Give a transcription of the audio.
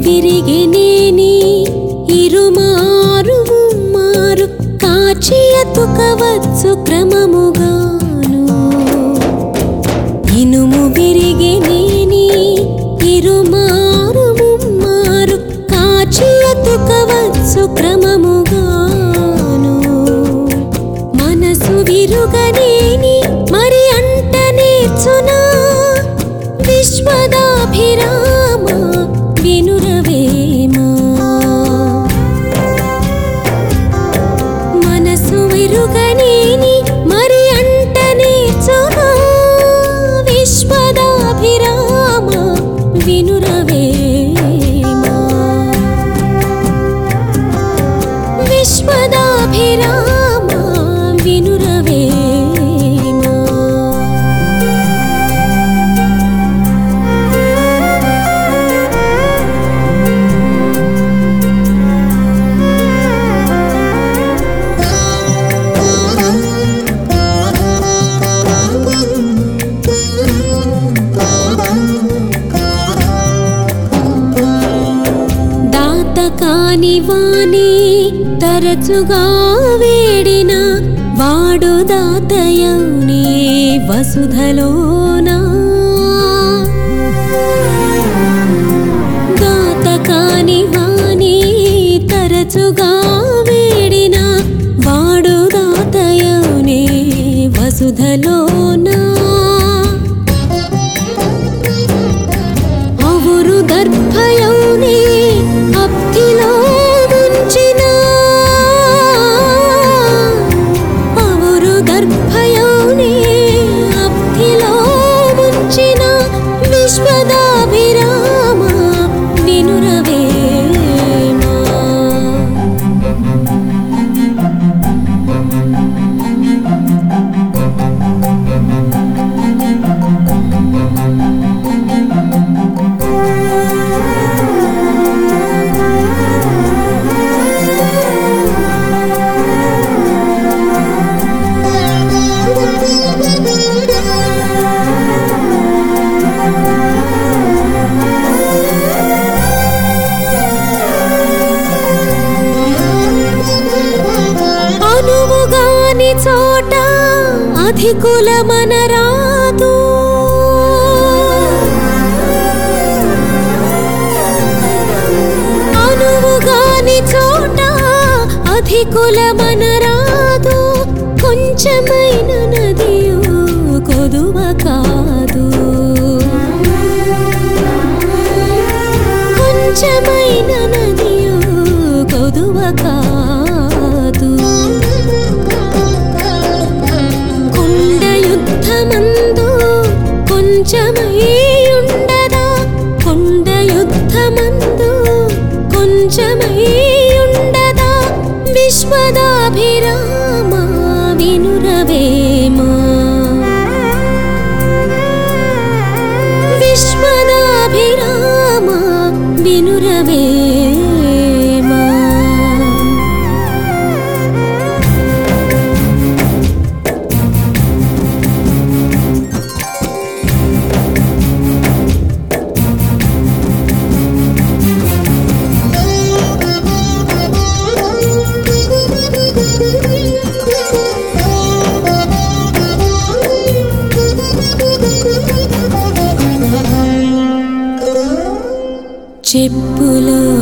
విరిగినేని ఇరుమారు మారు కాచి ఎత్తుకవచ్చు క్రమముగాను ఇనుము విరిగినేని ఇరుమారు మారు కాచి ఎత్తుకవచ్చు క్రమముగాను మనసు విరుగనేని మరి అంట నేర్చునా విశ్వదాభిరామ వినురవేమా మనసు విరుగనేని మరి అంట నేర్చునా విశ్వదాభిరామ వినురవేమా విశ్వదాభిరామ వినురవేమా దాత కాని వాణి తరచుగా వేడిన వాడు దాతయౌని వసుధలోనా దాత కాని వాణి తరచుగా వేడిన వాడు దాతయౌని వసుధలోనా అవురు దర్భయౌని అప్తిలో ముంచిన అవురు దర్భయౌని అప్తిలో ముంచిన విశ్వదాభిరామ వినురవేమా అనువుగాని చోట అధికుల మనరాదు అనువుగాని చోట అధికుల మనరాదు కొంచెమైన నదియు కొదువ కాదు కొంచెమైన నదియు కొదువ కాదు కొండ యుద్ధమందు కొంచెమయ్యుండదా కొండ యుద్ధమందు కొంచెమయ్యుండదా విశ్వదాభిరామ వినురవేమా విశ్వదాభిరామ వినురవేమా చెప్పులో